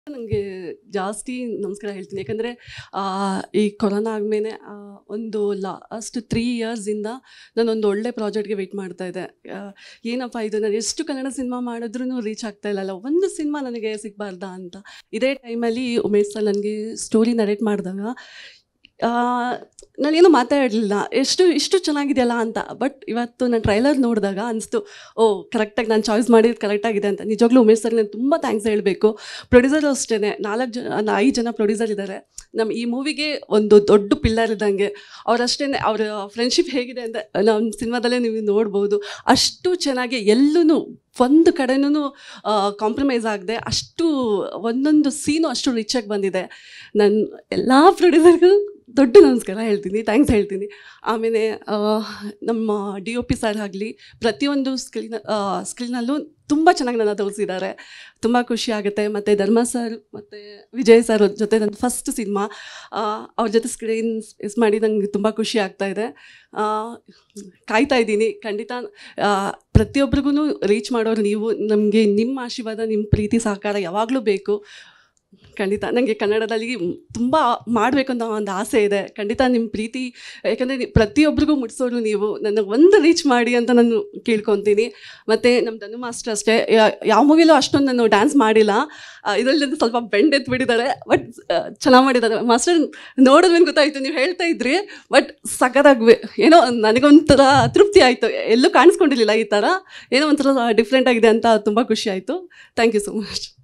ನನಗೆ ಜಾಸ್ತಿ ನಮಸ್ಕಾರ ಹೇಳ್ತೀನಿ ಯಾಕಂದರೆ ಈ ಕೊರೋನಾ ಆದಮೇಲೆ ಒಂದು ಲಾಸ್ಟ್ ತ್ರೀ ಇಯರ್ಸಿಂದ ನಾನೊಂದು ಒಳ್ಳೆ ಪ್ರಾಜೆಕ್ಟ್ಗೆ ವೆಯ್ಟ್ ಮಾಡ್ತಾ ಇದ್ದೆ ಆ, ಏನಪ್ಪ ಇದು ನಾನು ಎಷ್ಟು ಕನ್ನಡ ಸಿನಿಮಾ ಮಾಡಿದ್ರೂ ರೀಚ್ ಆಗ್ತಾ ಇಲ್ಲಲ್ಲ ಒಂದು ಸಿನಿಮಾ ನನಗೆ ಸಿಗಬಾರ್ದಾ ಅಂತ ಇದೇ ಟೈಮಲ್ಲಿ ಉಮೇಶ್ ಸರ್ ನನಗೆ ಸ್ಟೋರಿ ನರೇಟ್ ಮಾಡಿದಾಗ ನಾನೇನು ಮಾತಾಡಲಿಲ್ಲ ಎಷ್ಟು ಇಷ್ಟು ಚೆನ್ನಾಗಿದೆಯಲ್ಲ ಅಂತ ಬಟ್ ಇವತ್ತು ನಾನು ಟ್ರೈಲರ್ ನೋಡಿದಾಗ ಅನಿಸ್ತು ಓ ಕರೆಕ್ಟಾಗಿ ನಾನು ಚಾಯ್ಸ್ ಮಾಡಿದ್ದು ಕರೆಕ್ಟಾಗಿದೆ ಅಂತ ನಿಜವಾಗ್ಲೂ ಉಮೇಶ್ ಸರ್ ನಾನು ತುಂಬ ಥ್ಯಾಂಕ್ಸ್ ಹೇಳಬೇಕು ಪ್ರೊಡ್ಯೂಸರ್ ಅಷ್ಟೇ ನಾಲ್ಕು ಜನ ಐದು ಜನ ಪ್ರೊಡ್ಯೂಸರ್ ಇದ್ದಾರೆ ನಮ್ಮ ಈ ಮೂವಿಗೆ ಒಂದು ದೊಡ್ಡ ಪಿಲ್ಲರ್ ಇದ್ದಂಗೆ ಅವರಷ್ಟೇ ಅವರ ಫ್ರೆಂಡ್ಶಿಪ್ ಹೇಗಿದೆ ಅಂತ ನಮ್ಮ ಸಿನಿಮಾದಲ್ಲೇ ನೀವು ನೋಡ್ಬೋದು ಅಷ್ಟು ಚೆನ್ನಾಗಿ ಎಲ್ಲೂ ಒಂದು ಕಡೆನೂ ಕಾಂಪ್ರಮೈಸ್ ಆಗದೆ ಅಷ್ಟು ಒಂದೊಂದು ಸೀನು ಅಷ್ಟು ರಿಚಾಗಿ ಬಂದಿದೆ ನಾನು ಎಲ್ಲ ಪ್ರೊಡ್ಯೂಸರ್ಗೂ ದೊಡ್ಡ ನಮಸ್ಕಾರ ಹೇಳ್ತೀನಿ ಥ್ಯಾಂಕ್ಸ್ ಹೇಳ್ತೀನಿ ಆಮೇಲೆ ಆ, ನಮ್ಮ ಡಿ ಒ ಪಿ ಸರ್ ಆಗಲಿ ಪ್ರತಿಯೊಂದು ಸ್ಕಿಲ್ನ ಸ್ಕಿಲ್ನಲ್ಲೂ ತುಂಬ ಚೆನ್ನಾಗಿ ನನ್ನ ತೋರಿಸಿದ್ದಾರೆ ತುಂಬ ಖುಷಿ ಆಗುತ್ತೆ ಮತ್ತು ಧರ್ಮ ಸರ್ ಮತ್ತು ವಿಜಯ್ ಸರ್ ಜೊತೆ ನನ್ನ ಫಸ್ಟ್ ಸಿನಿಮಾ ಅವ್ರ ಜೊತೆ ಸ್ಕ್ರೀನ್ ಇಸ್ ಮಾಡಿ ನಂಗೆ ತುಂಬ ಖುಷಿ ಆಗ್ತಾ ಇದೆ ಆ, ಕಾಯ್ತಾ ಇದ್ದೀನಿ ಖಂಡಿತ ಪ್ರತಿಯೊಬ್ಬರಿಗೂ ರೀಚ್ ಮಾಡೋರು ನೀವು ನಮಗೆ ನಿಮ್ಮ ಆಶೀರ್ವಾದ ನಿಮ್ಮ ಪ್ರೀತಿ ಸಹಕಾರ ಯಾವಾಗಲೂ ಬೇಕು ಖಂಡಿತ ನನಗೆ ಕನ್ನಡದಲ್ಲಿ ತುಂಬ ಮಾಡಬೇಕು ಅಂತ ಒಂದು ಆಸೆ ಇದೆ ಖಂಡಿತ ನಿಮ್ಮ ಪ್ರೀತಿ ಯಾಕಂದರೆ ಪ್ರತಿಯೊಬ್ಬರಿಗೂ ಮುಟ್ಸೋರು ನೀವು ನನಗೆ ಒಂದು ರೀಚ್ ಮಾಡಿ ಅಂತ ನಾನು ಕೇಳ್ಕೊತೀನಿ ಮತ್ತು ನಮ್ಮ ಧನು ಮಾಸ್ಟರ್ ಅಷ್ಟೇ ಯಾ- ಯಾವ ಮೂವಿಲೂ ಅಷ್ಟೊಂದು ನಾನು ಡ್ಯಾನ್ಸ್ ಮಾಡಿಲ್ಲ ಇದರಲ್ಲಿ ಸ್ವಲ್ಪ ಬೆಂಡ್ ಎತ್ತು ಬಿಟ್ಟಿದ್ದಾರೆ ಬಟ್ ಚೆನ್ನಾಗಿ ಮಾಡಿದ್ದಾರೆ ಮಾಸ್ಟರ್ ನೋಡಿದ್ಮೇಲೆ ಗೊತ್ತಾಯಿತು ನೀವು ಹೇಳ್ತಾ ಇದ್ರಿ ಬಟ್ ಸಖತ್ತಾಗಿ ಏನೋ ನನಗೊಂಥರ ತೃಪ್ತಿ ಆಯಿತು ಎಲ್ಲೂ ಕಾಣಿಸ್ಕೊಂಡಿರಲಿಲ್ಲ ಈ ಥರ ಏನೋ ಒಂಥರ ಡಿಫ್ರೆಂಟ್ ಆಗಿದೆ ಅಂತ ತುಂಬ ಖುಷಿ ಆಯಿತು ಥ್ಯಾಂಕ್ ಯು ಸೊ ಮಚ್